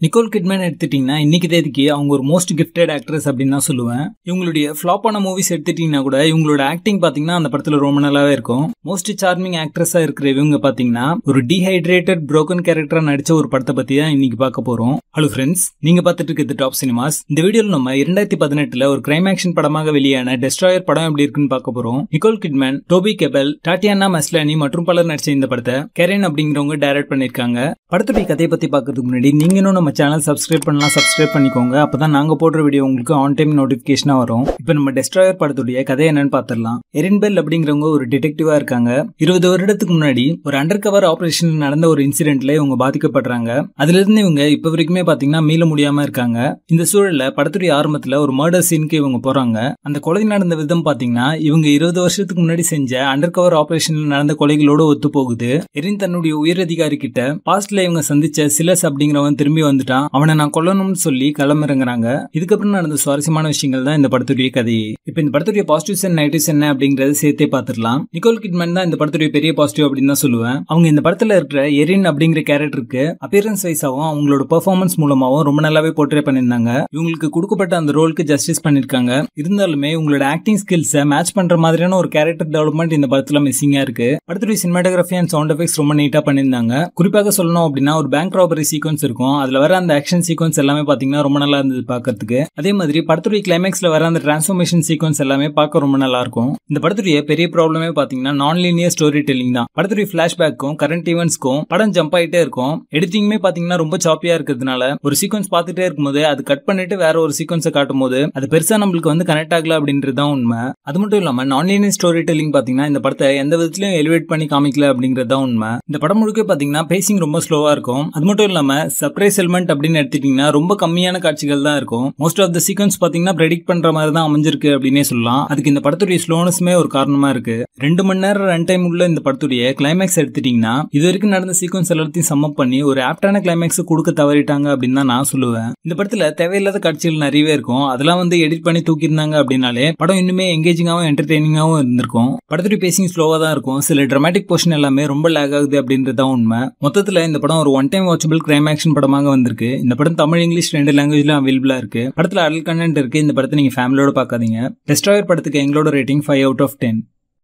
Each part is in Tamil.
நிக்கோல் கிட்மேன் எடுத்துட்டீங்கன்னா இன்னைக்கு தேதிக்கு அவங்க ஒரு மோஸ்ட் கிஃப்டட் ஆக்ட்ரஸ் அப்படின்னு தான் சொல்லுவேன் இவங்களுடைய ஃப்ளாப்பான மூவிஸ் எடுத்துட்டீங்கன்னா கூட இவங்களோட ஆக்டிங் பாத்தீங்கன்னா அந்த படத்துல ரொம்ப நல்லாவே இருக்கும் மோஸ்ட் சார்மிங் ஆக்ட்ரஸா இருக்கிற இவங்க பாத்தீங்கன்னா ஒரு டீஹைட்ரேட்டட் broken கேரக்டரா நடிச்ச ஒரு படத்தை பத்தி தான் இன்னைக்கு பார்க்க போறோம் ஹலோ ஃப்ரெண்ட்ஸ் நீங்க பார்த்துட்டு இருக்கிறது டாப் சினிமாஸ் இந்த வீடியோல நம்ம இரண்டாயிரத்தி பதினெட்டுல ஒரு கிரைம் ஆக்ஷன் படமாக வெளியான டெஸ்ட்ராயர் படம் எப்படி இருக்குன்னு பார்க்க போறோம் Nicole Kidman Toby Kebbell Tatiana Maslany மற்றும் பலர் நடிச்ச இந்த படத்தை கெரேன் அப்படிங்கிறவங்க டைரக்ட் பண்ணிருக்காங்க படத்துடைய கதையை பத்தி பார்க்கறதுக்கு முன்னாடி நீங்க இன்னும் நம்ம சேனல் சப்ஸ்கிரைப் பண்ணலாம் சப்ஸ்கிரைப் பண்ணிக்கோங்க அப்பதான் நாங்க போடுற வீடியோ உங்களுக்கு ஆன் டைம் நோட்டிபிகேஷனா வரும் இப்போ நம்ம டெஸ்ட்ராயர் படத்துடைய கதை என்னன்னு பார்த்துடலாம் எரின் பெல் அப்படிங்கிறவங்க ஒரு டிடெக்டிவா இருக்காங்க இருபது வருடத்துக்கு முன்னாடி ஒரு அண்டர் கவர் ஆபரேஷன் நடந்த ஒரு இன்சிடென்ட்ல இவங்க பாதிக்கப்படுறாங்க அதுல இருந்து இவங்க இப்ப வரைக்குமே பாத்தீங்கன்னா மீள முடியாம இருக்காங்க இந்த சூழல்ல படத்துடைய ஆரம்பத்துல ஒரு மர்டர் சீனுக்கு இவங்க போறாங்க அந்த கொலை நடந்த விதம் பாத்தீங்கன்னா இவங்க இருபது வருஷத்துக்கு முன்னாடி செஞ்ச அண்டர் கவர் ஆபரேஷன்ல நடந்த கொலைகளோட ஒத்து போகுது எரின் தன்னுடைய உயரதிகாரி கிட்ட பாஸ்ட்ல இவங்க சந்திச்ச சிலஸ் அப்படிங்கிறவன் திரும்பி வந்துட்டான் அவனை நான் கொல்லணும்னு சொல்லி களமிறங்குறாங்க இதுக்கப்புறம் நடந்த சுவாரஸ்யமான விஷயங்கள் தான் இந்த படத்துடைய கதை இப்ப இந்த படத்துடைய பாசிட்டிவ்ஸ் அண்ட் நெகட்டிவ்ஸ் என்ன அப்படிங்கறத சேர்த்தே பார்த்துடலாம் நிக்கோல் கிட்மேன் தான் இந்த படத்துடைய பெரிய பாசிட்டிவ் அப்படின்னு தான் சொல்லுவேன் அவங்க இந்த படத்துல இருக்கிற எரின் அப்படிங்கிற கேரக்டருக்கு அப்பியரன்ஸ் வைஸாவும் அவங்களோட பெர்ஃபார்மன்ஸ் மூலமாவும் ரொம்ப நல்லாவே போர்ட்ரே பண்ணியிருந்தாங்க இவங்களுக்கு கொடுக்கப்பட்ட அந்த ரோலுக்கு ஜஸ்டிஸ் பண்ணிருக்காங்க இருந்தாலுமே உங்களோட ஆக்டிங் ஸ்கில்ஸை மேட்ச் பண்ற மாதிரியான ஒரு கேரக்டர் டெவலப்மெண்ட் இந்த படத்துல மிஸ்ஸிங்கா இருக்கு படத்துடைய சினிமாட்டோகிராஃபி அண்ட் சவுண்ட் எஃபெக்ட்ஸ் ரொம்ப நீட்டா பண்ணியிருந்தாங்க குறிப்பாக சொல்லணும் அப்படின்னா ஒரு பேங்க் ராபரி சீக்வன்ஸ் இருக்கும் அதுல வர அந்த ஆக்ஷன் சீக்வன்ஸ் எல்லாமே பாத்தீங்கன்னா ரொம்ப நல்லா இருந்தது பாக்கிறதுக்கு அதே மாதிரி படத்துடைய கிளைமேக்ஸ்ல வர அந்த டிரான்ஸ்ஃபர்மேஷன் சீக்வன்ஸ் எல்லாமே பார்க்க ரொம்ப நல்லா இருக்கும் இந்த படத்துடைய பெரிய ப்ராப்ளமே பாத்தீங்கன்னா நான் லீனியர் ஸ்டோரி டெல்லிங் தான் படத்துடைய பிளாஷ்பேக்கும் கரண்ட் ஈவெண்ட்ஸ்க்கும் படம் ஜம்ப் ஆயிட்டே இருக்கும் எடிட்டிங்குமே பாத்தீங்கன்னா ரொம்ப சாப்பியா இருக்கிறதுனால ஒரு சீக்வன்ஸ் பார்த்துட்டே இருக்கும்போது அது கட் பண்ணிட்டு வேற ஒரு சீக்வன்ஸை காட்டும் போது அது பெருசா நம்மளுக்கு வந்து கனெக்ட் ஆகல அப்படின்றது தான் உண்மை அது மட்டும் இல்லாம நான் லீனியர் ஸ்டோரி டெல்லிங் பாத்தீங்கன்னா இந்த படத்தை எந்த விதத்திலயும் எலிவேட் பண்ணி காமிக்கல அப்படின்றது தான் உண்மை இந்த படம் முழுக்க பாத்தீங்கன்னா பேசிங் ரொம்ப ஸ்லோவா இருக்கும் அது மட்டும் இல்லாம சர்ப்ரைஸ் எலிமெண்ட் அப்படின்னு எடுத்துட்டீங்கன்னா ரொம்ப கம்மியான காட்சிகள் தான் இருக்கும் மோஸ்ட் ஆஃப் த சீக்வன்ஸ் பாத்தீங்கன்னா ப்ரெடிக்ட் பண்ற மாதிரி தான் அமைஞ்சிருக்கு அப்படின்னே சொல்லலாம் அதுக்கு இந்த படத்துடைய ஸ்லோனஸ்மே ஒரு காரணமா இருக்கு ரெண்டு மணி நேரம் ரன் டைம் உள்ள இந்த படத்துடைய கிளைமேக்ஸ் எடுத்துட்டீங்கன்னா இது வரைக்கும் நடந்த சீக்வன்ஸ் எல்லாத்தையும் சம்மப் பண்ணி ஒரு ஆப்டான கிளைமேக்ஸ் கொடுக்க தவறிட்டாங்க அப்படின்னு தான் நான் சொல்லுவேன் இந்த படத்துல தேவையில்லாத காட்சிகள் நிறையவே இருக்கும் அதெல்லாம் வந்து எடிட் பண்ணி தூக்கியிருந்தாங்க அப்படின்னாலே படம் இன்னுமே எங்கேஜிங்காவும் என்டர்டெய்னிங்காவும் இருந்திருக்கும் படத்துடைய பேசிங் ஸ்லோவா தான் இருக்கும் சில ட்ராமாட்டிக் போர்ஷன் எல்லாமே ரொம்ப லேக் ஆகுது அப்படின்றது தான் உண்மை மொத்தத்துல இந்த படம் ஒரு one time watchable crime action படமாக வந்திருக்கு இந்த படம் தமிழ் இங்கிலீஷ் ரெண்டு லாங்குவேஜ்ல அவைலபிளா இருக்கு படத்துல அடல் கண்டென்ட் இருக்கு இந்த படத்தை நீங்க ஃபேமிலியோட பார்க்காதீங்க டெஸ்ட்ராயர் படத்துக்கு எங்களோட rating five out of ten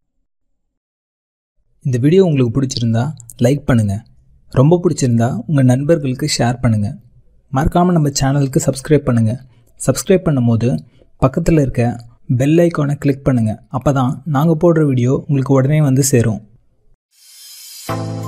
இந்த வீடியோ உங்களுக்கு பிடிச்சிருந்தா லைக் பண்ணுங்கள் ரொம்ப பிடிச்சிருந்தா உங்கள் நண்பர்களுக்கு ஷேர் பண்ணுங்கள் மறக்காமல் நம்ம சேனலுக்கு சப்ஸ்கிரைப் பண்ணுங்கள் சப்ஸ்கிரைப் பண்ணும்போது பக்கத்தில் இருக்க பெல் ஐக்கானை கிளிக் பண்ணுங்கள் அப்போ தான் நாங்கள் போடுற வீடியோ உங்களுக்கு உடனே வந்து சேரும்